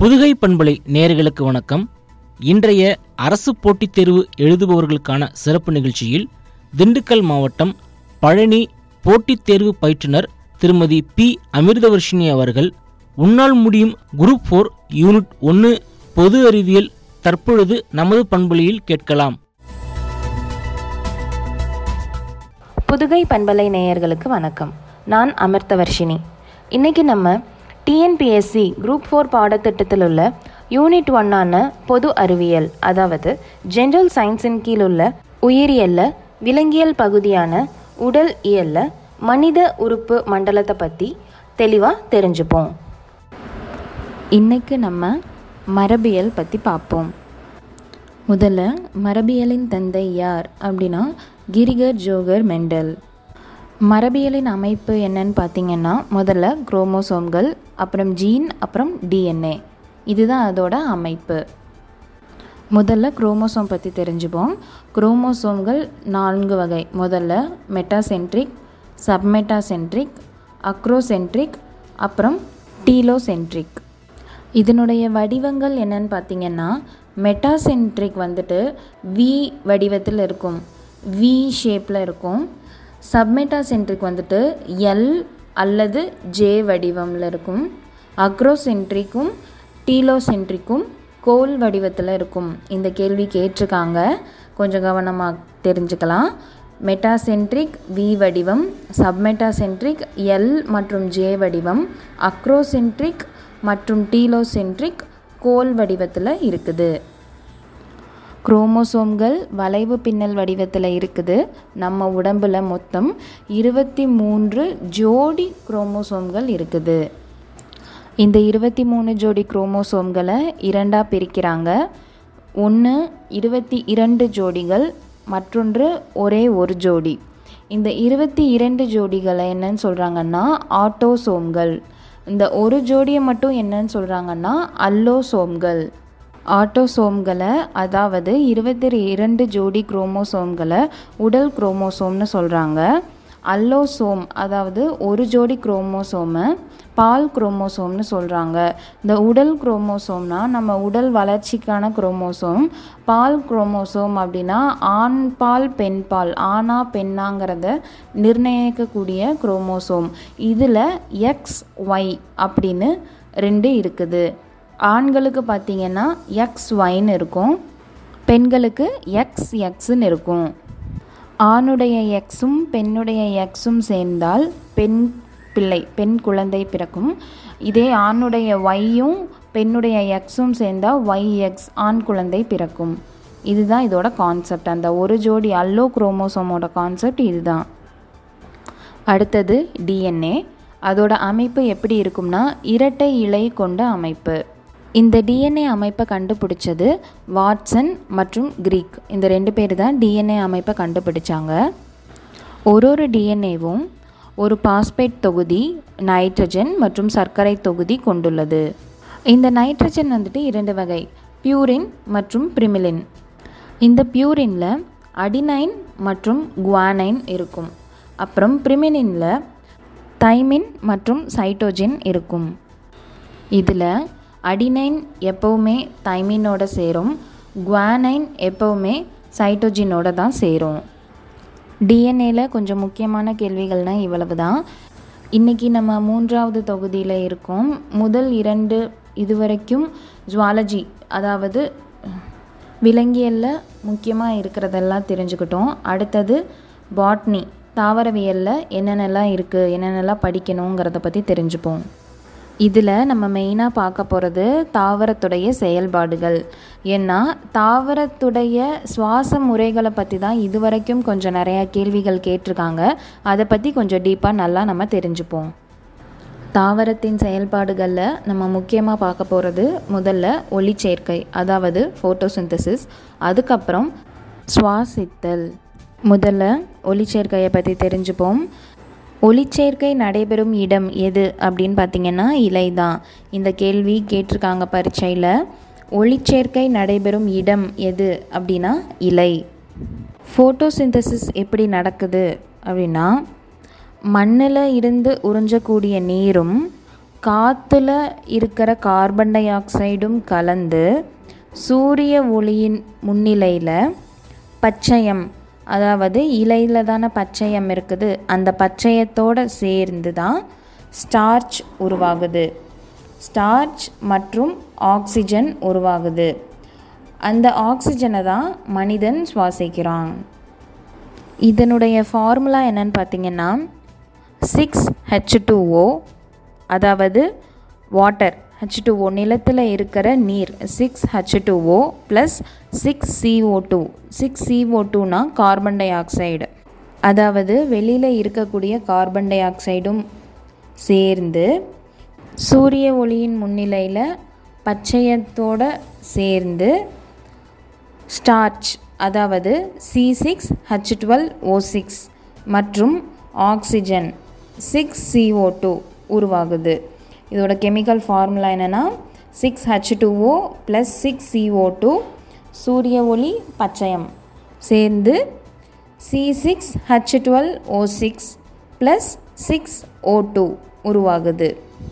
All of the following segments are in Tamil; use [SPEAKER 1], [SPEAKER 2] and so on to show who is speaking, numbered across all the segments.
[SPEAKER 1] புதுகை பண்பலை நேயர்களுக்கு வணக்கம் இன்றைய அரசு போட்டித் தேர்வு எழுதுபவர்களுக்கான சிறப்பு நிகழ்ச்சியில் திண்டுக்கல் மாவட்டம் பழனி போட்டித் தேர்வு பயிற்றுனர் திருமதி பி அமிர்தவர்ஷினி அவர்கள் உன்னால் முடியும் குரூப் ஃபோர் யூனிட் ஒன்று பொது அறிவியல் தற்பொழுது நமது பண்பலையில் கேட்கலாம்
[SPEAKER 2] புதுகை பண்பலை நேயர்களுக்கு வணக்கம் நான் அமிர்தவர்ஷினி இன்னைக்கு நம்ம டிஎன்பிஎஸ்சி குரூப் ஃபோர் பாடத்திட்டத்தில் உள்ள யூனிட் ஒன்னான பொது அறிவியல் அதாவது ஜென்ரல் சயின்ஸின் கீழ் உள்ள உயிரியல்ல விலங்கியல் பகுதியான உடல் இயல்ல மனித உறுப்பு மண்டலத்தை பற்றி தெளிவாக தெரிஞ்சுப்போம் இன்னைக்கு நம்ம மரபியல் பற்றி பார்ப்போம் முதல்ல மரபியலின் தந்தை யார் அப்படின்னா கிரிகர் ஜோகர் மெண்டல் மரபியலின் அமைப்பு என்னன்னு பார்த்தீங்கன்னா முதல்ல குரோமோசோம்கள் அப்புறம் ஜீன் அப்புறம் டிஎன்ஏ இதுதான் அதோட அமைப்பு முதல்ல குரோமோசோம் பற்றி தெரிஞ்சுப்போம் குரோமோசோம்கள் நான்கு வகை முதல்ல மெட்டாசென்ட்ரிக் சப்மெட்டாசென்ட்ரிக் அக்ரோசென்ட்ரிக் அப்புறம் டீலோசென்ட்ரிக் இதனுடைய வடிவங்கள் என்னன்னு பார்த்தீங்கன்னா மெட்டாசென்ட்ரிக் வந்துட்டு வி வடிவத்தில் இருக்கும் வி ஷேப்பில் இருக்கும் சப்மெட்டாசென்ட்ரிக் வந்துட்டு எல் அல்லது ஜே வடிவமில் இருக்கும் அக்ரோசென்ட்ரிக்கும் டீலோசென்ட்ரிக்கும் கோல் வடிவத்தில் இருக்கும் இந்த கேள்வி கேட்டிருக்காங்க கொஞ்சம் கவனமாக தெரிஞ்சுக்கலாம் மெட்டாசென்ட்ரிக் வி வடிவம் சப்மெட்டாசென்ட்ரிக் எல் மற்றும் ஜே வடிவம் அக்ரோசென்ட்ரிக் மற்றும் டீலோசென்ட்ரிக் கோல் வடிவத்தில் இருக்குது குரோமோசோம்கள் வளைவு பின்னல் வடிவத்தில் இருக்குது நம்ம உடம்பில் மொத்தம் இருபத்தி மூன்று ஜோடி குரோமோசோம்கள் இருக்குது இந்த இருபத்தி மூணு ஜோடி குரோமோசோம்களை இரண்டாக பிரிக்கிறாங்க ஒன்று இருபத்தி இரண்டு ஜோடிகள் மற்றொன்று ஒரே ஒரு ஜோடி இந்த இருபத்தி இரண்டு ஜோடிகளை என்னன்னு சொல்கிறாங்கன்னா ஆட்டோசோம்கள் இந்த ஒரு ஜோடியை மட்டும் என்னன்னு சொல்கிறாங்கன்னா அல்லோசோம்கள் ஆட்டோசோம்களை அதாவது இருபத்தி இரண்டு ஜோடி குரோமோசோம்களை உடல் குரோமோசோம்னு சொல்கிறாங்க அல்லோசோம் அதாவது ஒரு ஜோடி குரோமோசோமை பால் குரோமோசோம்னு சொல்கிறாங்க இந்த உடல் குரோமோசோம்னா நம்ம உடல் வளர்ச்சிக்கான குரோமோசோம் பால் குரோமோசோம் அப்படின்னா ஆண் பால் பெண் பால் ஆணா பெண்ணாங்கிறத நிர்ணயிக்கக்கூடிய குரோமோசோம் இதில் எக்ஸ் ஒய் அப்படின்னு ரெண்டு இருக்குது ஆண்களுக்கு பார்த்தீங்கன்னா எக்ஸ் ஒய்ன்னு இருக்கும் பெண்களுக்கு எக்ஸ் எக்ஸ்ன்னு இருக்கும் ஆணுடைய எக்ஸும் பெண்ணுடைய எக்ஸும் சேர்ந்தால் பெண் பிள்ளை பெண் குழந்தை பிறக்கும் இதே ஆணுடைய ஒய்யும் பெண்ணுடைய எக்ஸும் சேர்ந்தால் ஒய் எக்ஸ் ஆண் குழந்தை பிறக்கும் இதுதான் இதோட கான்செப்ட் அந்த ஒரு ஜோடி அல்லோ குரோமோசோமோட கான்செப்ட் இதுதான் அடுத்தது டிஎன்ஏ அதோட அமைப்பு எப்படி இருக்கும்னா இரட்டை இலை கொண்ட அமைப்பு இந்த டிஎன்ஏ அமைப்பை கண்டுபிடிச்சது வாட்சன் மற்றும் கிரீக் இந்த ரெண்டு பேர் தான் டிஎன்ஏ அமைப்பை கண்டுபிடிச்சாங்க ஒரு ஒரு டிஎன்ஏவும் ஒரு பாஸ்பேட் தொகுதி நைட்ரஜன் மற்றும் சர்க்கரை தொகுதி கொண்டுள்ளது இந்த நைட்ரஜன் வந்துட்டு இரண்டு வகை பியூரின் மற்றும் பிரிமிலின் இந்த பியூரினில் அடினைன் மற்றும் குவானைன் இருக்கும் அப்புறம் பிரிமினினில் தைமின் மற்றும் சைட்டோஜின் இருக்கும் இதில் அடினைன் எப்போவுமே தைமினோட சேரும் குவானைன் எப்போவுமே சைட்டோஜினோட தான் சேரும் டிஎன்ஏல கொஞ்சம் முக்கியமான கேள்விகள்னால் இவ்வளவு தான் இன்றைக்கி நம்ம மூன்றாவது தொகுதியில் இருக்கோம் முதல் இரண்டு இதுவரைக்கும் ஜுவாலஜி அதாவது விலங்கியலில் முக்கியமாக இருக்கிறதெல்லாம் தெரிஞ்சுக்கிட்டோம் அடுத்தது பாட்னி தாவரவியலில் என்னென்னலாம் இருக்குது என்னென்னலாம் படிக்கணுங்கிறத பற்றி தெரிஞ்சுப்போம் இதில் நம்ம மெயினாக பார்க்க போகிறது தாவரத்துடைய செயல்பாடுகள் ஏன்னா தாவரத்துடைய சுவாச முறைகளை பற்றி தான் இதுவரைக்கும் கொஞ்சம் நிறையா கேள்விகள் கேட்டிருக்காங்க அதை பற்றி கொஞ்சம் டீப்பாக நல்லா நம்ம தெரிஞ்சுப்போம் தாவரத்தின் செயல்பாடுகளில் நம்ம முக்கியமாக பார்க்க போகிறது முதல்ல ஒளிச்சேர்க்கை அதாவது ஃபோட்டோசிந்தசிஸ் அதுக்கப்புறம் சுவாசித்தல் முதல்ல ஒளிச்சேர்க்கையை பற்றி தெரிஞ்சுப்போம் ஒளிச்சேர்க்கை நடைபெறும் இடம் எது அப்படின்னு பார்த்தீங்கன்னா இலை தான் இந்த கேள்வி கேட்டிருக்காங்க பரீட்சையில் ஒளிச்சேர்க்கை நடைபெறும் இடம் எது அப்படின்னா இலை ஃபோட்டோசிந்தசிஸ் எப்படி நடக்குது அப்படின்னா மண்ணில் இருந்து உறிஞ்சக்கூடிய நீரும் காற்றுல இருக்கிற கார்பன் டை ஆக்சைடும் கலந்து சூரிய ஒளியின் முன்னிலையில் பச்சையம் அதாவது இலையில் தானே பச்சையம் இருக்குது அந்த பச்சையத்தோடு சேர்ந்து தான் ஸ்டார்ச் உருவாகுது ஸ்டார்ச் மற்றும் ஆக்சிஜன் உருவாகுது அந்த ஆக்சிஜனை தான் மனிதன் சுவாசிக்கிறான் இதனுடைய ஃபார்முலா என்னன்னு பார்த்தீங்கன்னா சிக்ஸ் ஹெச் டூஓ அதாவது வாட்டர் ஹெச் டூஓ நிலத்தில் இருக்கிற நீர் six H two O plus six C O two six C O டூனா கார்பன் டை ஆக்சைடு அதாவது வெளியில் இருக்கக்கூடிய கார்பன் டை ஆக்சைடும் சேர்ந்து சூரிய ஒளியின் முன்னிலையில் பச்சையத்தோடு சேர்ந்து ஸ்டார்ச் அதாவது C six H twelve O six மற்றும் ஆக்சிஜன் சிக்ஸ் சிஓ டூ உருவாகுது இதோட கெமிக்கல் ஃபார்முலா என்னென்னா six H two O plus six C O two சூரிய ஒளி பச்சையம் சேர்ந்து C six H twelve O six plus six O two உருவாகுது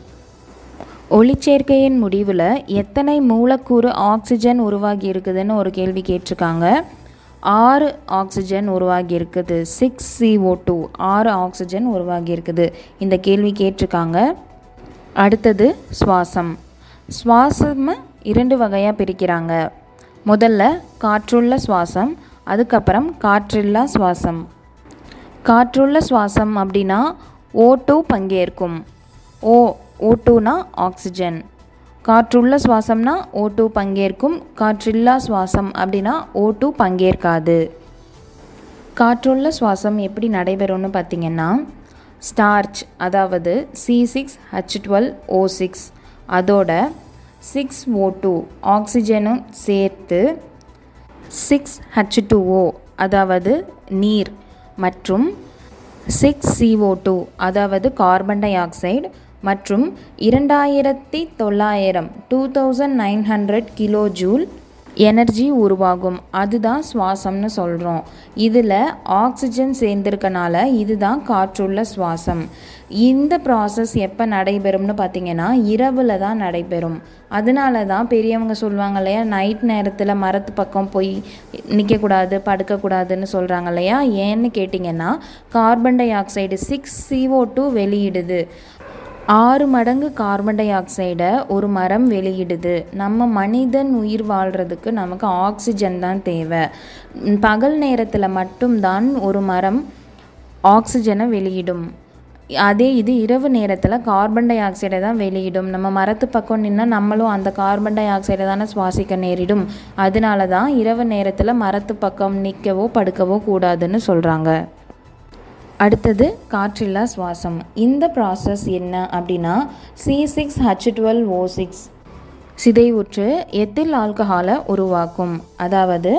[SPEAKER 2] ஒளிச்சேர்க்கையின் முடிவில் எத்தனை மூலக்கூறு ஆக்சிஜன் உருவாகி இருக்குதுன்னு ஒரு கேள்வி கேட்டிருக்காங்க ஆறு ஆக்சிஜன் உருவாகி இருக்குது சிக்ஸ் சிஓ டூ ஆறு ஆக்சிஜன் உருவாகி இருக்குது இந்த கேள்வி கேட்டிருக்காங்க அடுத்தது சுவாசம் சுவாசம் இரண்டு வகையாக பிரிக்கிறாங்க முதல்ல காற்றுள்ள சுவாசம் அதுக்கப்புறம் காற்றில்லா சுவாசம் காற்றுள்ள சுவாசம் அப்படின்னா ஓ டூ பங்கேற்கும் ஓ ஓ டூனா ஆக்சிஜன் காற்றுள்ள சுவாசம்னா ஓ டூ பங்கேற்கும் காற்றில்லா சுவாசம் அப்படின்னா ஓ டூ பங்கேற்காது காற்றுள்ள சுவாசம் எப்படி நடைபெறும்னு பார்த்தீங்கன்னா ஸ்டார்ச் அதாவது C six H twelve O six அதோட சிக்ஸ் ஓ டூ ஆக்சிஜனும் சேர்த்து சிக்ஸ் ஹச் டூ ஓ அதாவது நீர் மற்றும் சிக்ஸ் சிஓ டூ அதாவது கார்பன் டை ஆக்சைடு மற்றும் இரண்டாயிரத்தி தொள்ளாயிரம் two thousand nine hundred kilojoule energy உருவாகும் அதுதான் சுவாசம்னு சொல்கிறோம் இதில் ஆக்சிஜன் சேர்ந்திருக்கனால இதுதான் காற்றுள்ள சுவாசம் இந்த ப்ராசஸ் எப்போ நடைபெறும்னு பார்த்தீங்கன்னா இரவில் தான் நடைபெறும் அதனால தான் பெரியவங்க சொல்லுவாங்க இல்லையா நைட் நேரத்தில் மரத்து பக்கம் போய் நிற்கக்கூடாது படுக்கக்கூடாதுன்னு சொல்கிறாங்க இல்லையா ஏன்னு கேட்டிங்கன்னா carbon dioxide six C O two வெளியிடுது ஆறு மடங்கு கார்பன் டை ஆக்சைடை ஒரு மரம் வெளியிடுது நம்ம மனிதன் உயிர் வாழ்கிறதுக்கு நமக்கு ஆக்சிஜன் தான் தேவை பகல் நேரத்தில் மட்டும்தான் ஒரு மரம் ஆக்சிஜனை வெளியிடும் அதே இது இரவு நேரத்தில் கார்பன் டை ஆக்சைடை தான் வெளியிடும் நம்ம மரத்து பக்கம் நின்னா நம்மளும் அந்த கார்பன் டை ஆக்சைடை தானே சுவாசிக்க நேரிடும் அதனால தான் இரவு நேரத்தில் மரத்து பக்கம் நிற்கவோ படுக்கவோ கூடாதுன்னு சொல்கிறாங்க அடுத்தது காற்றில்லா சுவாசம் இந்த ப்ராசஸ் என்ன அப்படின்னா C six H twelve O six சிதைவுற்று எத்தில் ஆல்கஹாலை உருவாக்கும் அதாவது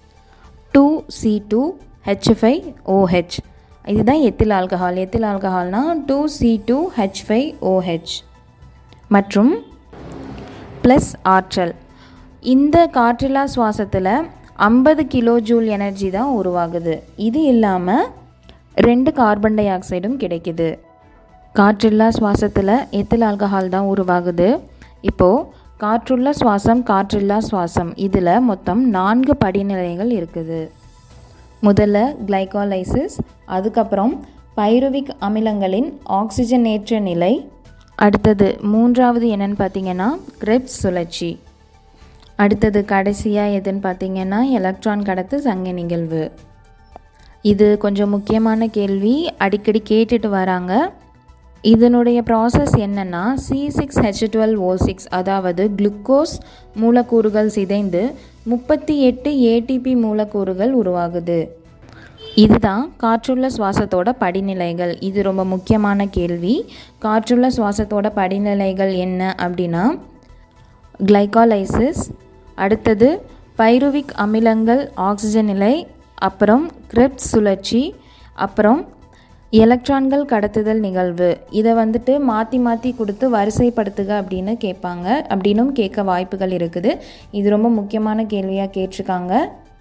[SPEAKER 2] two C two H five O H இதுதான் எத்தில் ஆல்கஹால் எத்தில் ஆல்கஹால்னா two C two H five O H மற்றும் ப்ளஸ் ஆற்றல் இந்த காற்றில்லா சுவாசத்தில் ஐம்பது கிலோ ஜூல் எனர்ஜி தான் உருவாகுது இது இல்லாமல் ரெண்டு கார்பன் டை ஆக்சைடும் கிடைக்குது காற்றில்லா சுவாசத்தில் எத்தில் ஆல்கஹால் தான் உருவாகுது இப்போது காற்றுள்ள சுவாசம் காற்றில்லா சுவாசம் இதில் மொத்தம் நான்கு படிநிலைகள் இருக்குது முதல்ல கிளைகாலைசிஸ் அதுக்கப்புறம் பைருவிக் அமிலங்களின் ஆக்சிஜனேற்ற நிலை அடுத்தது மூன்றாவது என்னன்னு பார்த்தீங்கன்னா கிரெப்ஸ் சுழற்சி அடுத்தது கடைசியாக எதுன்னு பார்த்தீங்கன்னா எலக்ட்ரான் கடத்து சங்க நிகழ்வு இது கொஞ்சம் முக்கியமான கேள்வி அடிக்கடி கேட்டுட்டு வராங்க இதனுடைய ப்ராசஸ் என்னென்னா C six H twelve O six அதாவது குளுக்கோஸ் மூலக்கூறுகள் சிதைந்து முப்பத்தி எட்டு ஏடிபி மூலக்கூறுகள் உருவாகுது இதுதான் காற்றுள்ள சுவாசத்தோட படிநிலைகள் இது ரொம்ப முக்கியமான கேள்வி காற்றுள்ள சுவாசத்தோட படிநிலைகள் என்ன அப்படின்னா கிளைகாலைசிஸ் அடுத்தது பைருவிக் அமிலங்கள் ஆக்சிஜன் நிலை அப்புறம் கிரெப்ஸ் சுழற்சி அப்புறம் எலக்ட்ரான்கள் கடத்துதல் நிகழ்வு இதை வந்துட்டு மாற்றி மாற்றி கொடுத்து வரிசைப்படுத்துக அப்படின்னு கேட்பாங்க அப்படின்னும் கேட்க வாய்ப்புகள் இருக்குது இது ரொம்ப முக்கியமான கேள்வியாக கேட்டிருக்காங்க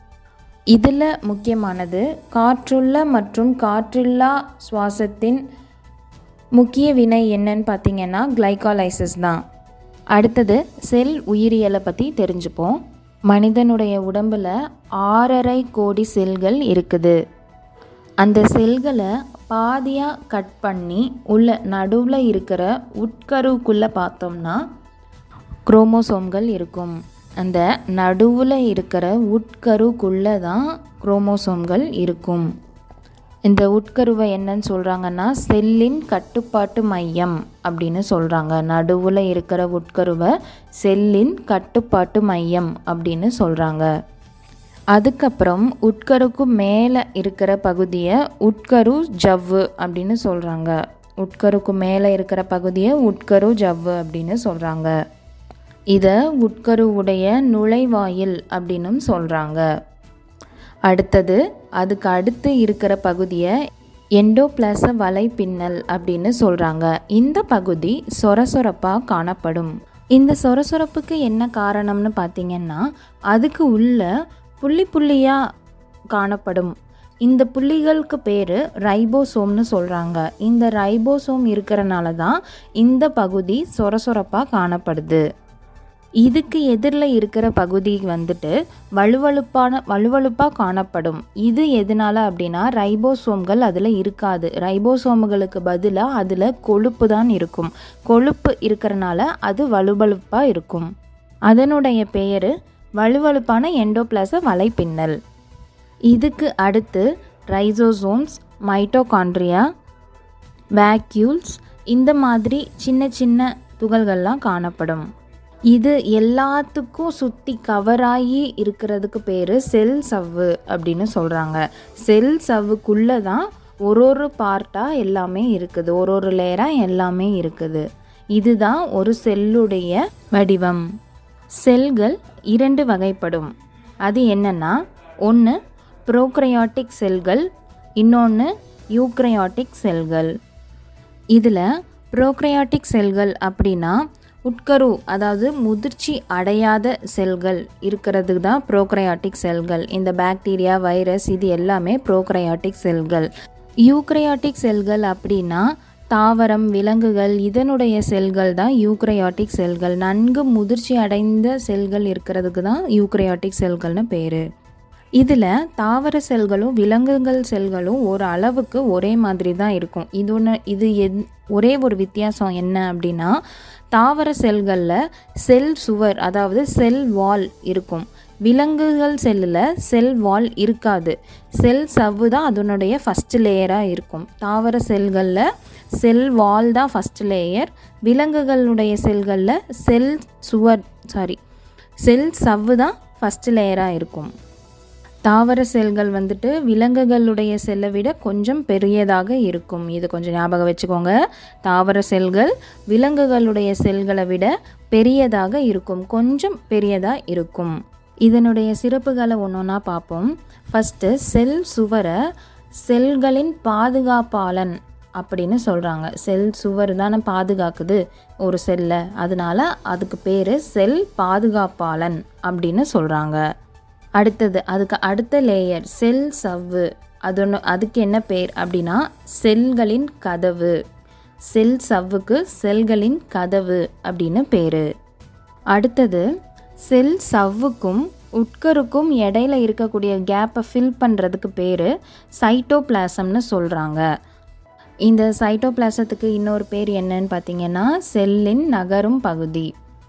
[SPEAKER 2] இதில் முக்கியமானது காற்றுள்ள மற்றும் காற்றில்லா சுவாசத்தின் முக்கிய வினை என்னன்னு பார்த்தீங்கன்னா கிளைகாலைசிஸ் தான் அடுத்தது செல் உயிரியலை பற்றி தெரிஞ்சுப்போம் மனிதனுடைய உடம்பில் ஆறரை கோடி செல்கள் இருக்குது அந்த செல்களை பாதியாக கட் பண்ணி உள்ள நடுவில் இருக்கிற உட்கருவுக்குள்ளே பார்த்தோம்னா குரோமோசோம்கள் இருக்கும் அந்த நடுவில் இருக்கிற உட்கருக்குள்ளே தான் குரோமோசோம்கள் இருக்கும் இந்த உட்கருவை என்னன்னு சொல்கிறாங்கன்னா செல்லின் கட்டுப்பாட்டு மையம் அப்படின்னு சொல்கிறாங்க நடுவில் இருக்கிற உட்கருவை செல்லின் கட்டுப்பாட்டு மையம் அப்படின்னு சொல்கிறாங்க அதுக்கப்புறம் உட்கருக்கு மேலே இருக்கிற பகுதியை உட்கரு ஜவ்வு அப்படின்னு சொல்கிறாங்க உட்கருக்கு மேலே இருக்கிற பகுதியை உட்கரு ஜவ்வு அப்படின்னு சொல்கிறாங்க இதை உட்கருவுடைய நுழைவாயில் அப்படின்னும் சொல்கிறாங்க அடுத்தது அதுக்கு அடுத்து இருக்கிற பகுதியை எண்டோபிளாச வலைப்பின்னல் அப்படின்னு சொல்கிறாங்க இந்த பகுதி சொரசொரப்பாக காணப்படும் இந்த சொரசொரப்புக்கு என்ன காரணம்னு பார்த்தீங்கன்னா அதுக்கு உள்ள புள்ளி புள்ளியாக காணப்படும் இந்த புள்ளிகளுக்கு பேர் ரைபோசோம்னு சொல்கிறாங்க இந்த ரைபோசோம் இருக்கிறனால தான் இந்த பகுதி சொரசொரப்பாக காணப்படுது இதுக்கு எதிரில் இருக்கிற பகுதி வந்துட்டு வலுவழுப்பான வலுவழுப்பாக காணப்படும் இது எதனால அப்படின்னா ரைபோசோம்கள் அதில் இருக்காது ரைபோசோம்களுக்கு பதிலாக அதில் கொழுப்பு தான் இருக்கும் கொழுப்பு இருக்கிறனால அது வலுவழுப்பாக இருக்கும் அதனுடைய பெயர் வலுவழுப்பான எண்டோபிளாச வலைப்பின்னல் இதுக்கு அடுத்து ரைசோசோம்ஸ் மைட்டோகாண்ட்ரியா வேக்யூல்ஸ் இந்த மாதிரி சின்ன சின்ன துகள்கள்லாம் காணப்படும் இது எல்லாத்துக்கும் சுற்றி கவராகி இருக்கிறதுக்கு பேர் செல் சவ்வு அப்படின்னு சொல்கிறாங்க செல் சவ்வுக்குள்ளே தான் ஒரு ஒரு பார்ட்டாக எல்லாமே இருக்குது ஒரு ஒரு லேயராக எல்லாமே இருக்குது இதுதான் ஒரு செல்லுடைய வடிவம் செல்கள் இரண்டு வகைப்படும் அது என்னென்னா ஒன்று ப்ரோக்ரையாட்டிக் செல்கள் இன்னொன்று யூக்ரையாட்டிக் செல்கள் இதில் ப்ரோக்ரையாட்டிக் செல்கள் அப்படின்னா உட்கரு அதாவது முதிர்ச்சி அடையாத செல்கள் இருக்கிறது தான் ப்ரோக்ரையாட்டிக் செல்கள் இந்த பாக்டீரியா வைரஸ் இது எல்லாமே ப்ரோக்ரையாட்டிக் செல்கள் யூக்ரையாட்டிக் செல்கள் அப்படின்னா தாவரம் விலங்குகள் இதனுடைய செல்கள் தான் யூக்ரையாட்டிக் செல்கள் நன்கு முதிர்ச்சி அடைந்த செல்கள் இருக்கிறதுக்கு தான் யூக்ரையாட்டிக் செல்கள்னு பேர் இதில் தாவர செல்களும் விலங்குகள் செல்களும் ஒரு அளவுக்கு ஒரே மாதிரி தான் இருக்கும் இது ஒன்று இது என் ஒரே ஒரு வித்தியாசம் என்ன அப்படின்னா தாவர செல்களில் செல் சுவர் அதாவது செல் வால் இருக்கும் விலங்குகள் செல்லில் செல் வால் இருக்காது செல் சவ்வு தான் அதனுடைய ஃபஸ்ட் லேயராக இருக்கும் தாவர செல்களில் செல் வால் தான் ஃபஸ்ட் லேயர் விலங்குகளுடைய செல்களில் செல் சுவர் சாரி செல் சவ்வு தான் ஃபஸ்ட் லேயராக இருக்கும் தாவர செல்கள் வந்துட்டு விலங்குகளுடைய செல்லை விட கொஞ்சம் பெரியதாக இருக்கும் இது கொஞ்சம் ஞாபகம் வச்சுக்கோங்க தாவர செல்கள் விலங்குகளுடைய செல்களை விட பெரியதாக இருக்கும் கொஞ்சம் பெரியதாக இருக்கும் இதனுடைய சிறப்புகளை ஒன்று ஒன்றா பார்ப்போம் ஃபஸ்ட்டு செல் சுவரை செல்களின் பாதுகாப்பாளன் அப்படின்னு சொல்கிறாங்க செல் சுவர் தானே பாதுகாக்குது ஒரு செல்லை அதனால அதுக்கு பேர் செல் பாதுகாப்பாளன் அப்படின்னு சொல்கிறாங்க அடுத்தது அதுக்கு அடுத்த லேயர் செல் சவ்வு அது ஒன்று அதுக்கு என்ன பேர் அப்படின்னா செல்களின் கதவு செல் சவ்வுக்கு செல்களின் கதவு அப்படின்னு பேர் அடுத்தது செல் சவ்வுக்கும் உட்கருக்கும் இடையில இருக்கக்கூடிய கேப்பை ஃபில் பண்ணுறதுக்கு பேர் சைட்டோபிளாசம்னு சொல்கிறாங்க இந்த சைட்டோபிளாசத்துக்கு இன்னொரு பேர் என்னன்னு பார்த்தீங்கன்னா செல்லின் நகரும் பகுதி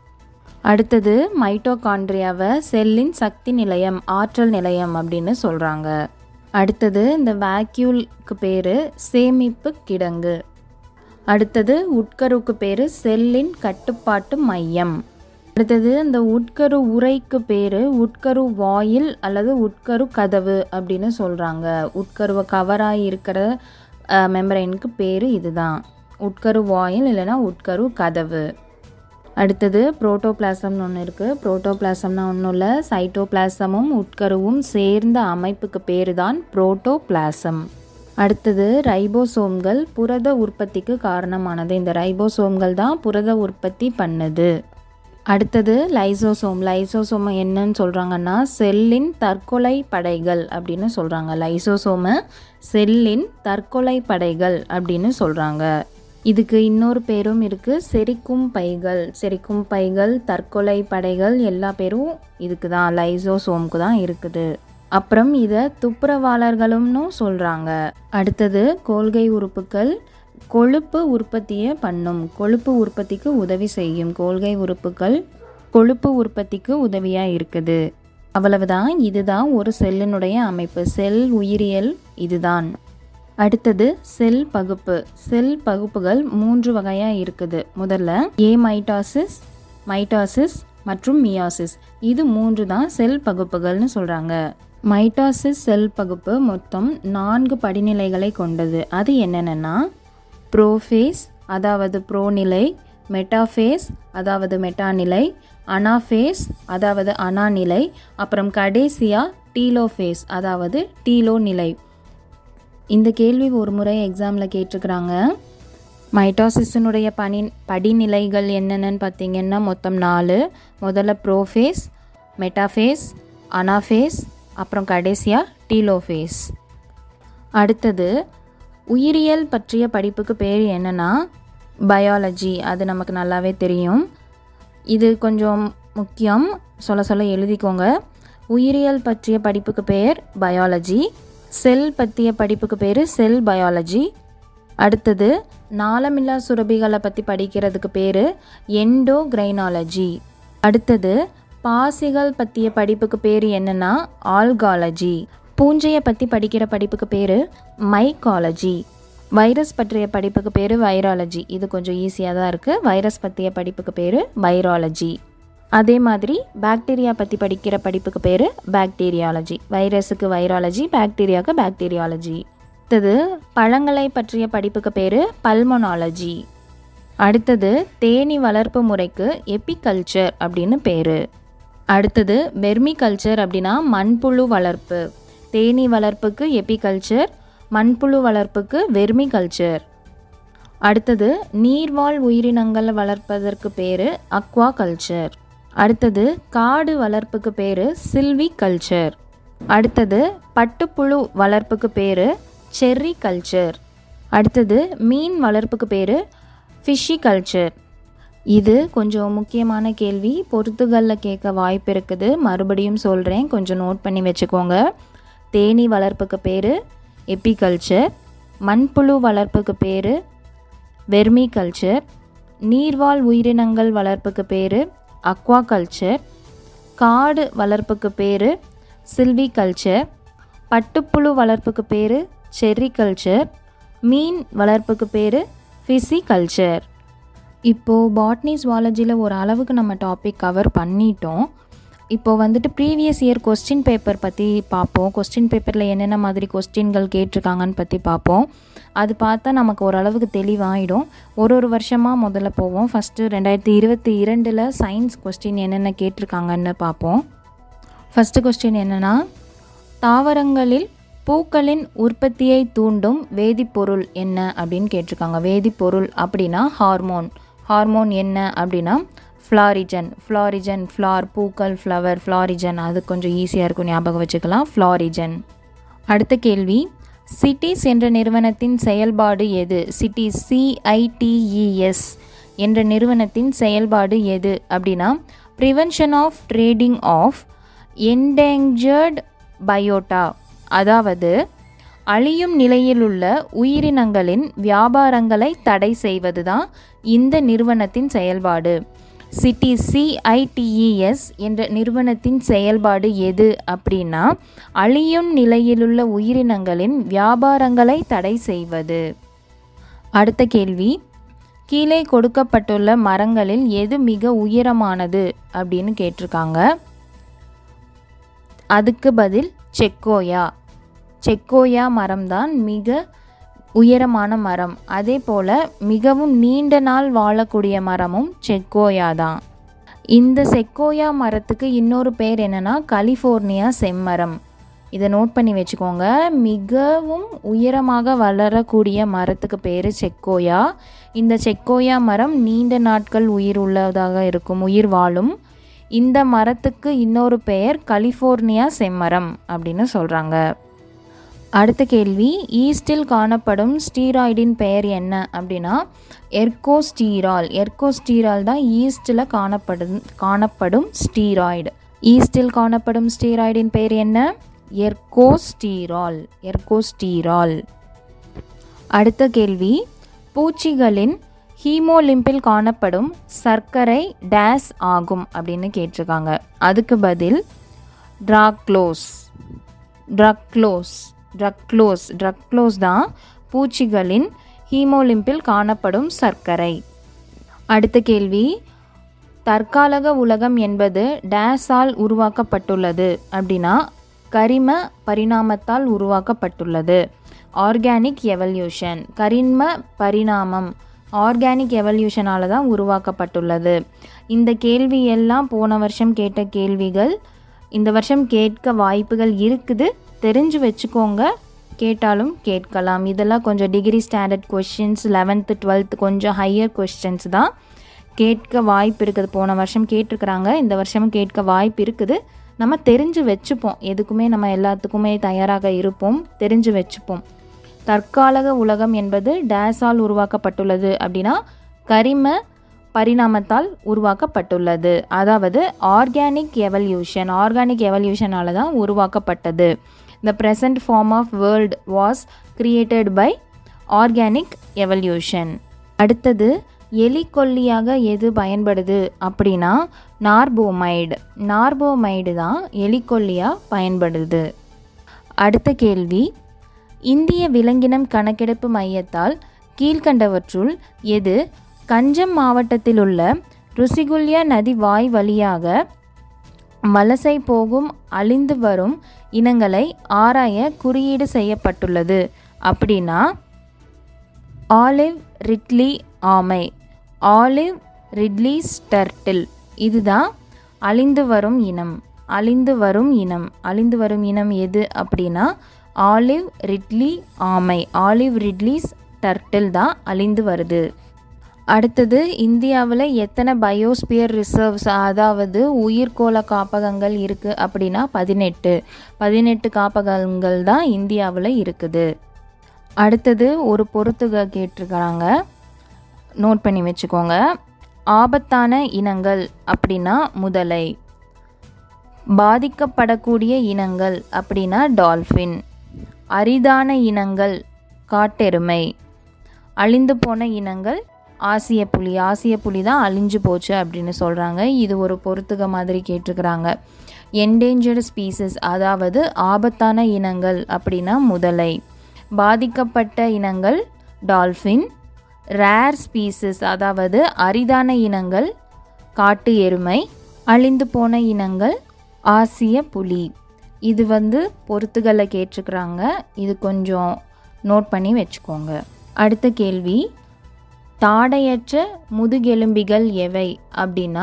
[SPEAKER 2] அடுத்தது மைட்டோகாண்ட்ரியாவை செல்லின் சக்தி நிலையம் ஆற்றல் நிலையம் அப்படின்னு சொல்கிறாங்க அடுத்தது இந்த வேக்யூலுக்கு பேர் சேமிப்பு கிடங்கு அடுத்தது உட்கருவுக்கு பேர் செல்லின் கட்டுப்பாட்டு மையம் அடுத்தது இந்த உட்கரு உரைக்கு பேர் உட்கரு வாயில் அல்லது உட்கரு கதவு அப்படின்னு சொல்கிறாங்க உட்கருவை கவராகி இருக்கிற மெம்பரைனுக்கு பேர் இதுதான் உட்கரு வாயில் இல்லைன்னா உட்கரு கதவு அடுத்தது புரோட்டோபிளாசம்னு ஒன்று இருக்குது புரோட்டோபிளாசம்னா ஒன்றும் இல்லை சைட்டோபிளாசமும் உட்கருவும் சேர்ந்த அமைப்புக்கு பேர் தான் புரோட்டோபிளாசம் அடுத்தது ரைபோசோம்கள் புரத உற்பத்திக்கு காரணமானது இந்த ரைபோசோம்கள் தான் புரத உற்பத்தி பண்ணுது அடுத்தது லைசோசோம் லைசோசோம் என்னன்னு சொல்கிறாங்கன்னா செல்லின் தற்கொலை படைகள் அப்படின்னு சொல்கிறாங்க லைசோசோமை செல்லின் தற்கொலை படைகள் அப்படின்னு சொல்கிறாங்க இதுக்கு இன்னொரு பேரும் இருக்குது செரிக்கும் பைகள் செரிக்கும் பைகள் தற்கொலை படைகள் எல்லா பேரும் இதுக்கு தான் லைசோசோமுக்கு தான் இருக்குது அப்புறம் இதை துப்புரவாளர்களும்னு சொல்கிறாங்க அடுத்தது கோல்கை உறுப்புகள் கொழுப்பு உற்பத்தியை பண்ணும் கொழுப்பு உற்பத்திக்கு உதவி செய்யும் கோல்கை உறுப்புகள் கொழுப்பு உற்பத்திக்கு உதவியாக இருக்குது அவ்வளவுதான் இதுதான் ஒரு செல்லினுடைய அமைப்பு செல் உயிரியல் இதுதான் அடுத்தது செல் பகுப்பு செல் பகுப்புகள் மூன்று வகையாக இருக்குது முதல்ல ஏ மைட்டாசிஸ் மைட்டாசிஸ் மற்றும் மியாசிஸ் இது மூன்று தான் செல் பகுப்புகள்னு சொல்கிறாங்க மைட்டாசிஸ் செல் பகுப்பு மொத்தம் நான்கு படிநிலைகளை கொண்டது அது என்னென்னா ப்ரோஃபேஸ் அதாவது ப்ரோநிலை மெட்டாஃபேஸ் அதாவது மெட்டாநிலை அனாஃபேஸ் அதாவது அனாநிலை அப்புறம் கடைசியாக டீலோஃபேஸ் அதாவது டீலோ நிலை இந்த கேள்வி ஒரு முறை எக்ஸாமில் கேட்டிருக்கிறாங்க மைட்டாசிஸினுடைய பனி படிநிலைகள் என்னென்னு பார்த்தீங்கன்னா மொத்தம் நாலு முதல்ல ப்ரோஃபேஸ் மெட்டாஃபேஸ் அனாஃபேஸ் அப்புறம் கடைசியாக டீலோஃபேஸ் அடுத்தது உயிரியல் பற்றிய படிப்புக்கு பேர் என்னென்னா பயாலஜி அது நமக்கு நல்லாவே தெரியும் இது கொஞ்சம் முக்கியம் சொல்ல சொல்ல எழுதிக்கோங்க உயிரியல் பற்றிய படிப்புக்கு பேர் பயாலஜி செல் பற்றிய படிப்புக்கு பேர் செல் பயாலஜி அடுத்தது நாளமில்லா சுரபிகளை பற்றி படிக்கிறதுக்கு பேர் எண்டோகிரைனாலஜி அடுத்தது பாசிகள் பற்றிய படிப்புக்கு பேர் என்னென்னா ஆல்காலஜி பூஞ்சையை பற்றி படிக்கிற படிப்புக்கு பேர் மைக்காலஜி வைரஸ் பற்றிய படிப்புக்கு பேர் வைராலஜி இது கொஞ்சம் ஈஸியாக தான் இருக்குது வைரஸ் பற்றிய படிப்புக்கு பேர் வைராலஜி அதே மாதிரி பாக்டீரியா பற்றி படிக்கிற படிப்புக்கு பேர் பாக்டீரியாலஜி வைரஸுக்கு வைராலஜி பாக்டீரியாவுக்கு பாக்டீரியாலஜி அடுத்தது பழங்களை பற்றிய படிப்புக்கு பேர் பல்மனாலஜி அடுத்தது தேனி வளர்ப்பு முறைக்கு எபிகல்ச்சர் அப்படின்னு பேர் அடுத்தது வெர்மி கல்ச்சர் அப்படின்னா மண்புழு வளர்ப்பு தேனீ வளர்ப்புக்கு எபிகல்ச்சர் மண்புழு வளர்ப்புக்கு வெர்மி கல்ச்சர் அடுத்தது நீர்வாழ் உயிரினங்கள் வளர்ப்பதற்கு பேர் அக்வா கல்ச்சர் அடுத்தது காடு வளர்ப்புக்கு பேர் சில்வி கல்ச்சர் அடுத்தது பட்டுப்புழு வளர்ப்புக்கு பேர் செர்ரி கல்ச்சர் அடுத்தது மீன் வளர்ப்புக்கு பேர் ஃபிஷி கல்ச்சர் இது கொஞ்சம் முக்கியமான கேள்வி பொறுத்துகளில் கேட்க வாய்ப்பு இருக்குது மறுபடியும் சொல்கிறேன் கொஞ்சம் நோட் பண்ணி வச்சுக்கோங்க தேனி வளர்ப்புக்கு பேர் எப்பிகல்ச்சர் மண்புழு வளர்ப்புக்கு பேர் வெர்மி கல்ச்சர் நீர்வாழ் உயிரினங்கள் வளர்ப்புக்கு பேர் அக்வா கல்ச்சர் காடு வளர்ப்புக்கு பேர் சில்வி கல்ச்சர் பட்டுப்புழு வளர்ப்புக்கு பேர் செர்ரி கல்ச்சர் மீன் வளர்ப்புக்கு பேர் ஃபிசி கல்ச்சர் இப்போது பாட்னி ஜுவாலஜியில் ஒரு அளவுக்கு நம்ம டாபிக் கவர் பண்ணிட்டோம் இப்போ வந்துட்டு ப்ரீவியஸ் இயர் கொஸ்டின் பேப்பர் பற்றி பார்ப்போம் கொஸ்டின் பேப்பரில் என்னென்ன மாதிரி கொஸ்டின்கள் கேட்டிருக்காங்கன்னு பற்றி பார்ப்போம் அது பார்த்தா நமக்கு ஓரளவுக்கு தெளிவாயிடும் ஒரு ஒரு வருஷமாக முதல்ல போவோம் ஃபஸ்ட்டு ரெண்டாயிரத்தி இருபத்தி இரண்டில் சயின்ஸ் கொஸ்டின் என்னென்ன கேட்டிருக்காங்கன்னு பார்ப்போம் ஃபஸ்ட்டு கொஸ்டின் என்னென்னா தாவரங்களில் பூக்களின் உற்பத்தியை தூண்டும் வேதிப்பொருள் என்ன அப்படின்னு கேட்டிருக்காங்க வேதிப்பொருள் அப்படின்னா ஹார்மோன் ஹார்மோன் என்ன அப்படின்னா ஃப்ளாரிஜன் ஃப்ளாரிஜன் ஃப்ளார் பூக்கள் ஃப்ளவர் ஃப்ளாரிஜன் அது கொஞ்சம் ஈஸியாக இருக்கும் ஞாபகம் வச்சுக்கலாம் ஃப்ளாரிஜன் அடுத்த கேள்வி சிட்டிஸ் என்ற நிறுவனத்தின் செயல்பாடு எது சிட்டிஸ் சிஐடிஇஎஸ் என்ற நிறுவனத்தின் செயல்பாடு எது அப்படின்னா prevention of trading of endangered biota அதாவது அழியும் நிலையிலுள்ள உயிரினங்களின் வியாபாரங்களை தடை செய்வது தான் இந்த நிறுவனத்தின் செயல்பாடு சிட்டி சிஐடிஇஎஸ் என்ற நிறுவனத்தின் செயல்பாடு எது அப்படின்னா அழியும் நிலையிலுள்ள உயிரினங்களின் வியாபாரங்களை தடை செய்வது அடுத்த கேள்வி கீழே கொடுக்கப்பட்டுள்ள மரங்களில் எது மிக உயரமானது அப்படின்னு கேட்டிருக்காங்க அதுக்கு பதில் செக்கோயா செக்கோயா மரம்தான் மிக உயரமான மரம் அதே போல் மிகவும் நீண்ட நாள் வாழக்கூடிய மரமும் செக்கோயா தான் இந்த செக்கோயா மரத்துக்கு இன்னொரு பேர் என்னென்னா கலிஃபோர்னியா செம்மரம் இதை நோட் பண்ணி வச்சுக்கோங்க மிகவும் உயரமாக வளரக்கூடிய மரத்துக்கு பேர் செக்கோயா இந்த செக்கோயா மரம் நீண்ட நாட்கள் உயிர் உள்ளதாக இருக்கும் உயிர் வாழும் இந்த மரத்துக்கு இன்னொரு பெயர் கலிஃபோர்னியா செம்மரம் அப்படின்னு சொல்கிறாங்க அடுத்த கேள்வி ஈஸ்டில் காணப்படும் ஸ்டீராய்டின் பெயர் என்ன அப்படின்னா எர்கோஸ்டீரால் எர்கோஸ்டீரால் தான் ஈஸ்டில் காணப்படும் காணப்படும் ஸ்டீராய்டு ஈஸ்டில் காணப்படும் ஸ்டீராய்டின் பெயர் என்ன எர்கோஸ்டீரால் எர்கோஸ்டீரால் அடுத்த கேள்வி பூச்சிகளின் ஹீமோலிம்பில் காணப்படும் சர்க்கரை டேஸ் ஆகும் அப்படின்னு கேட்டிருக்காங்க அதுக்கு பதில் ட்ராக்ளோஸ் ட்ரக்ளோஸ் ட்ரக்ளோஸ் ட்ரக்ளோஸ் தான் பூச்சிகளின் ஹீமோலிம்பில் காணப்படும் சர்க்கரை அடுத்த கேள்வி தற்காலக உலகம் என்பது டேஸால் உருவாக்கப்பட்டுள்ளது அப்படின்னா கரிம பரிணாமத்தால் உருவாக்கப்பட்டுள்ளது ஆர்கானிக் எவல்யூஷன் கரிம பரிணாமம் ஆர்கானிக் எவல்யூஷனால தான் உருவாக்கப்பட்டுள்ளது இந்த கேள்வி எல்லாம் போன வருஷம் கேட்ட கேள்விகள் இந்த வருஷம் கேட்க வாய்ப்புகள் இருக்குது தெரிஞ்சு வச்சுக்கோங்க கேட்டாலும் கேட்கலாம் இதெல்லாம் கொஞ்சம் degree standard questions eleventh twelfth கொஞ்சம் ஹையர் கொஸ்டின்ஸ் தான் கேட்க வாய்ப்பு இருக்குது போன வருஷம் கேட்டிருக்கிறாங்க இந்த வருஷமும் கேட்க வாய்ப்பு இருக்குது நம்ம தெரிஞ்சு வச்சுப்போம் எதுக்குமே நம்ம எல்லாத்துக்குமே தயாராக இருப்போம் தெரிஞ்சு வச்சுப்போம் தற்காலக உலகம் என்பது டேஸால் உருவாக்கப்பட்டுள்ளது அப்படின்னா கரிம பரிணாமத்தால் உருவாக்கப்பட்டுள்ளது அதாவது ஆர்கானிக் எவல்யூஷன் ஆர்கானிக் எவல்யூஷனால தான் உருவாக்கப்பட்டது the present form of world was created by organic evolution அடுத்தது எலிக்கொல்லியாக எது பயன்படுது அப்படின்னா நார்போமைடு நார்போமைடு தான் எலிக்கொல்லியாக பயன்படுது அடுத்த கேள்வி இந்திய விலங்கினம் கணக்கெடுப்பு மையத்தால் கீழ்கண்டவற்றுள் எது கஞ்சம் மாவட்டத்தில் உள்ள ருசிகுல்யா நதி வாய் வழியாக வலசை போகும் அழிந்து வரும் இனங்களை ஆராய குறியீடு செய்யப்பட்டுள்ளது அப்படின்னா ஆலிவ் ரிட்லி ஆமை ஆலிவ் ரிட்லி ஸ்டர்டில் இதுதான் அழிந்து வரும் இனம் அழிந்து வரும் இனம் அழிந்து வரும் இனம் எது அப்படின்னா ஆலிவ் ரிட்லி ஆமை ஆலிவ் ரிட்லிஸ் டர்ட்டில் தான் அழிந்து வருது அடுத்தது இந்தியாவில் எத்தனை பயோஸ்பியர் ரிசர்வ்ஸ் அதாவது உயிர்கோள காப்பகங்கள் இருக்குது அப்படின்னா பதினெட்டு பதினெட்டு காப்பகங்கள் தான் இந்தியாவில் இருக்குது அடுத்தது ஒரு பொறுத்துக கேட்டிருக்கிறாங்க நோட் பண்ணி வச்சுக்கோங்க ஆபத்தான இனங்கள் அப்படின்னா முதலை பாதிக்கப்படக்கூடிய இனங்கள் அப்படின்னா டால்ஃபின் அரிதான இனங்கள் காட்டெருமை அழிந்து போன இனங்கள் ஆசிய புலி ஆசிய புலி தான் அழிஞ்சு போச்சு அப்படின்னு சொல்கிறாங்க இது ஒரு பொறுத்துக மாதிரி கேட்டிருக்கிறாங்க என்டேஞ்சர்டு ஸ்பீசஸ் அதாவது ஆபத்தான இனங்கள் அப்படின்னா முதலை பாதிக்கப்பட்ட இனங்கள் டால்ஃபின் ரேர் ஸ்பீசஸ் அதாவது அரிதான இனங்கள் காட்டு எருமை அழிந்து போன இனங்கள் ஆசிய புலி இது வந்து பொறுத்துகளை கேட்டிருக்கிறாங்க இது கொஞ்சம் நோட் பண்ணி வச்சுக்கோங்க அடுத்த கேள்வி தாடையற்ற முதுகெலும்பிகள் எவை அப்படின்னா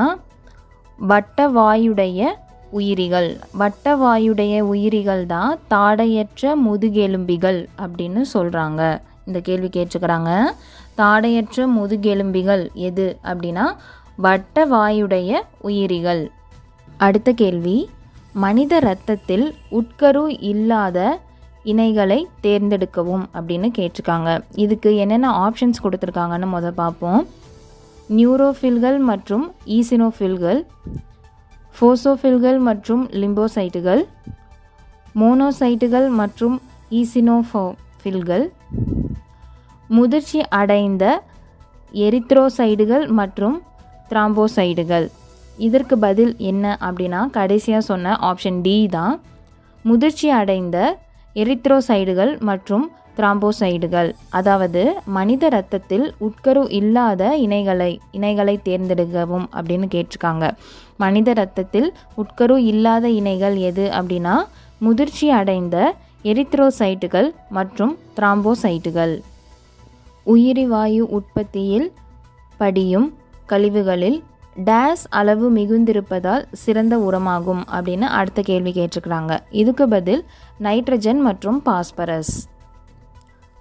[SPEAKER 2] வட்டவாயுடைய உயிரிகள் வட்டவாயுடைய உயிரிகள் தான் தாடையற்ற முதுகெலும்பிகள் அப்படின்னு சொல்கிறாங்க இந்த கேள்வி கேட்டிருக்கிறாங்க தாடையற்ற முதுகெலும்பிகள் எது அப்படின்னா வட்டவாயுடைய உயிரிகள் அடுத்த கேள்வி மனித இரத்தத்தில் உட்கரு இல்லாத இணைகளை தேர்ந்தெடுக்கவும் அப்படின்னு கேட்டிருக்காங்க இதுக்கு என்னென்ன ஆப்ஷன்ஸ் கொடுத்துருக்காங்கன்னு முதல் பார்ப்போம் நியூரோஃபில்கள் மற்றும் ஈசினோஃபில்கள் ஃபோசோஃபில்கள் மற்றும் லிம்போசைட்டுகள் மோனோசைட்டுகள் மற்றும் ஈசினோஃபில்கள் முதிர்ச்சி அடைந்த எரித்ரோசைடுகள் மற்றும் த்ராம்போசைடுகள் இதற்கு பதில் என்ன அப்படின்னா கடைசியாக சொன்ன ஆப்ஷன் டி தான் முதிர்ச்சி அடைந்த எரித்ரோசைடுகள் மற்றும் த்ராம்போசைடுகள் அதாவது மனித இரத்தத்தில் உட்கரு இல்லாத இணைகளை இணைகளை தேர்ந்தெடுக்கவும் அப்படின்னு கேட்டிருக்காங்க மனித இரத்தத்தில் உட்கரு இல்லாத இணைகள் எது அப்படின்னா முதிர்ச்சி அடைந்த எரித்ரோசைட்டுகள் மற்றும் த்ராம்போசைட்டுகள் உயிரி வாயு உற்பத்தியில் படியும் கழிவுகளில் டேஸ் அளவு மிகுந்திருப்பதால் சிறந்த உரமாகும் அப்படின்னு அடுத்த கேள்வி கேட்டிருக்கிறாங்க இதுக்கு பதில் நைட்ரஜன் மற்றும் பாஸ்பரஸ்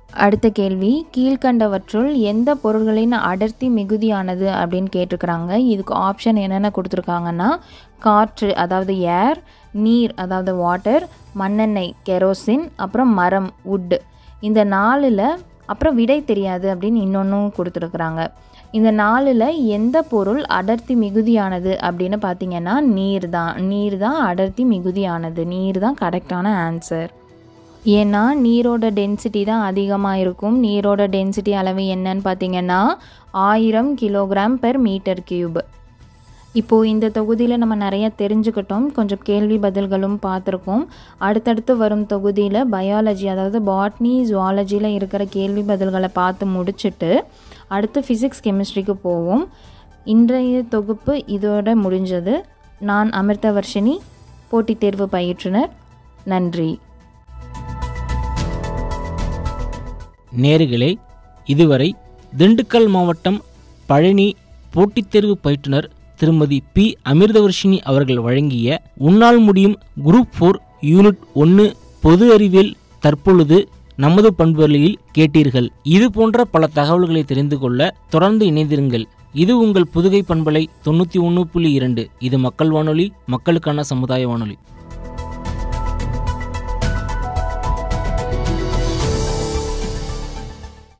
[SPEAKER 2] அடுத்த கேள்வி கீழ்கண்டவற்றுள் எந்த பொருள்களின் அடர்த்தி மிகுதியானது அப்படின்னு கேட்டிருக்கிறாங்க இதுக்கு ஆப்ஷன் என்னென்ன கொடுத்துருக்காங்கன்னா காற்று அதாவது ஏர் நீர் அதாவது வாட்டர் மண்ணெண்ணெய் கெரோசின் அப்புறம் மரம் wood இந்த நாலில் அப்புறம் விடை தெரியாது அப்படின்னு இன்னொன்றும் கொடுத்துருக்குறாங்க இந்த நாலில் எந்த பொருள் அடர்த்தி மிகுதியானது அப்படின்னு பார்த்தீங்கன்னா நீர் தான் நீர் தான் அடர்த்தி மிகுதியானது நீர் தான் கரெக்டான ஆன்சர் ஏன்னா நீரோட டென்சிட்டி தான் அதிகமாக இருக்கும் நீரோட டென்சிட்டி அளவு என்னன்னு பார்த்தீங்கன்னா ஆயிரம் கிலோகிராம் பெர் மீட்டர் கியூப் இப்போது இந்த தொகுதியில் நம்ம நிறைய தெரிஞ்சுக்கிட்டோம் கொஞ்சம் கேள்வி பதில்களும் பார்த்துருக்கோம் அடுத்தடுத்து வரும் தொகுதியில் பயாலஜி அதாவது பாட்னி ஜுவாலஜியில் இருக்கிற கேள்வி பதில்களை பார்த்து முடிச்சுட்டு அடுத்து ஃபிசிக்ஸ் கெமிஸ்ட்ரிக்கு போவோம் இன்றைய தொகுப்பு இதோட முடிஞ்சது நான் அமிர்தவர்ஷினி போட்டித் தேர்வு பயிற்றுனர் நன்றி
[SPEAKER 1] நேர்களே இதுவரை திண்டுக்கல் மாவட்டம் பழனி போட்டித் தேர்வு பயிற்றுனர் திருமதி பி அமிர்தவர்ஷினி அவர்கள் வழங்கிய உன்னால் முடியும் குரூப் ஃபோர் யூனிட் ஒன்று பொது அறிவியல் தற்பொழுது நமது பண்புகளில் கேட்டீர்கள் இது போன்ற பல தகவல்களை தெரிந்து கொள்ள தொடர்ந்து இணைந்திருங்கள் இது உங்கள் புதுகை பண்பலை தொண்ணூற்றி ஒன்று புள்ளி இரண்டு இது மக்கள் வானொலி மக்களுக்கான சமுதாய வானொலி